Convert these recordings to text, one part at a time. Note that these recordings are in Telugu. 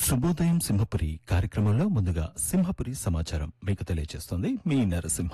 శుభోదయం సింహపురి కార్యక్రమంలో ముందుగా సింహపురి సమాచారం మీకు తెలియజేస్తుంది మీ నరసింహ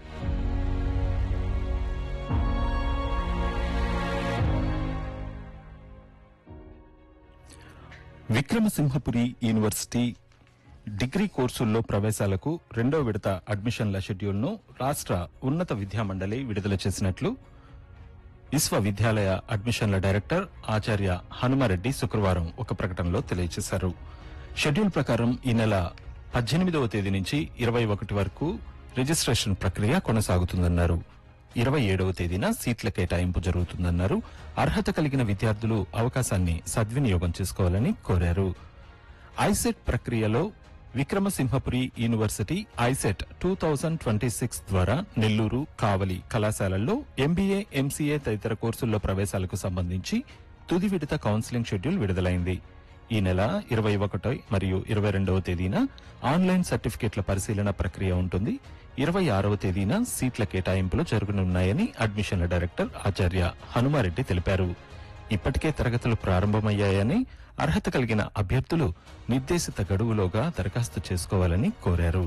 విక్రమసింహపురి యూనివర్సిటీ డిగ్రీ కోర్సుల్లో ప్రవేశాలకు రెండో విడత అడ్మిషన్ల షెడ్యూల్ను రాష్ట్ర ఉన్నత విద్యామండలి విడుదల చేసినట్లు విశ్వవిద్యాలయ అడ్మిషన్ల డైరెక్టర్ ఆచార్య హనుమారెడ్డి శుక్రవారం ఒక ప్రకటనలో తెలియజేశారు షెడ్యూల్ ప్రకారం ఈ నెల పద్దెనిమిదవ తేదీ నుంచి ఇరవై ఒకటి వరకు రిజిస్ట్రేషన్ ప్రక్రియ కొనసాగుతుందన్నారు ఇరవై ఏడవ తేదీన సీట్ల కేటాయింపు జరుగుతుందన్నారు అర్హత కలిగిన విద్యార్థులు అవకాశాన్ని సద్వినియోగం చేసుకోవాలని కోరారు ఐసెట్ ప్రక్రియలో Vikramasimhapuri university ICET two thousand twenty six ద్వారా నెల్లూరు కావలి కళాశాలల్లో ఎంబీఏ ఎంసీఏ తదితర కోర్సుల్లో ప్రవేశాలకు సంబంధించి తుది విడత కౌన్సిలింగ్ షెడ్యూల్ విడుదలైంది ఈ నెల ఇరవై ఒకటో మరియు ఇరవై రెండవ తేదీన ఆన్లైన్ సర్టిఫికెట్ల పరిశీలన ప్రక్రియ ఉంటుంది ఇరవై ఆరవ తేదీన సీట్ల కేటాయింపులు జరగనున్నాయని అడ్మిషన్ల డైరెక్టర్ ఆచార్య హనుమారెడ్డి తెలిపారు ఇప్పటికే తరగతులు ప్రారంభమయ్యాయని అర్హత కలిగిన అభ్యర్థులు నిర్దేశిత గడువులోగా దరఖాస్తు చేసుకోవాలని కోరారు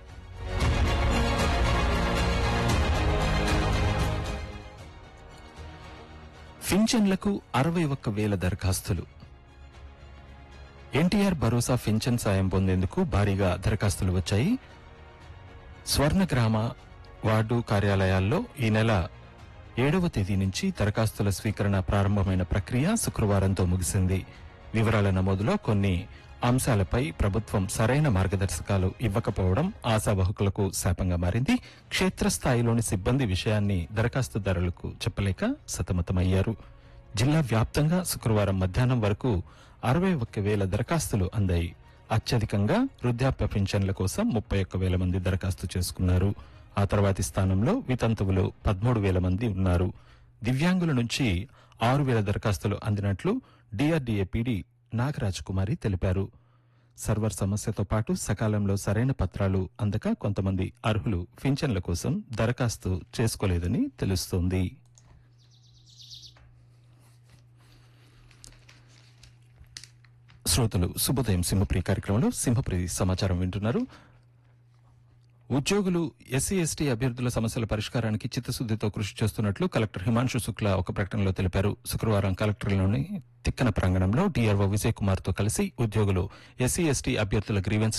పింఛన్లకు అరవై ఒక్క వేల దరఖాస్తులు ఎన్టీఆర్ భరోసా పింఛన్ సాయం పొందేందుకు భారీగా దరఖాస్తులు వచ్చాయి స్వర్ణగ్రామ వార్డు కార్యాలయాల్లో ఈ నెల ఏడవ తేదీ నుంచి దరఖాస్తుల స్వీకరణ ప్రారంభమైన ప్రక్రియ శుక్రవారంతో ముగిసింది వివరాల నమోదులో కొన్ని అంశాలపై ప్రభుత్వం సరైన మార్గదర్శకాలు ఇవ్వకపోవడం ఆశావహుకులకు శాపంగా మారింది క్షేత్రస్థాయిలోని సిబ్బంది విషయాన్ని దరఖాస్తుదారులకు చెప్పలేక సతమతమయ్యారు జిల్లా వ్యాప్తంగా శుక్రవారం మధ్యాహ్నం వరకు అరవై ఒక్క వేల దరఖాస్తులు అందాయి అత్యధికంగా వృద్ధాప్య పింఛన్ల కోసం ముప్పై ఒక్క వేల మంది దరఖాస్తు చేసుకున్నారు ఆ తర్వాతి స్థానంలో వితంతువులు పదమూడు వేల మంది ఉన్నారు దివ్యాంగుల నుంచి ఆరు వేల దరఖాస్తులు అందినట్లు డిఆర్డీఏ పీడీ నాగరాజ్ కుమారి తెలిపారు సర్వర్ సమస్యతో పాటు సకాలంలో సరైన పత్రాలు అందక కొంతమంది అర్హులు పింఛన్ల కోసం దరఖాస్తు చేసుకోలేదని తెలుస్తోంది శ్రోతలు శుభోదయం సింహప్రి కార్యక్రమంలో సింహప్రి సమాచారం వింటున్నారు ఉద్యోగులు ఎస్సీ ఎస్టీ అభ్యర్థుల సమస్యల పరిష్కారానికి చిత్తశుద్దితో కృషి చేస్తున్నట్లు కలెక్టర్ హిమాంశు శుక్లా ఒక ప్రకటనలో తెలిపారు శుక్రవారం కలెక్టర్లోని తిక్కన ప్రాంగణంలో డీఆర్ఓ విజయ్ కుమార్ తో కలిసి ఉద్యోగులు ఎస్సీ ఎస్టీ అభ్యర్థుల గ్రీవెన్స్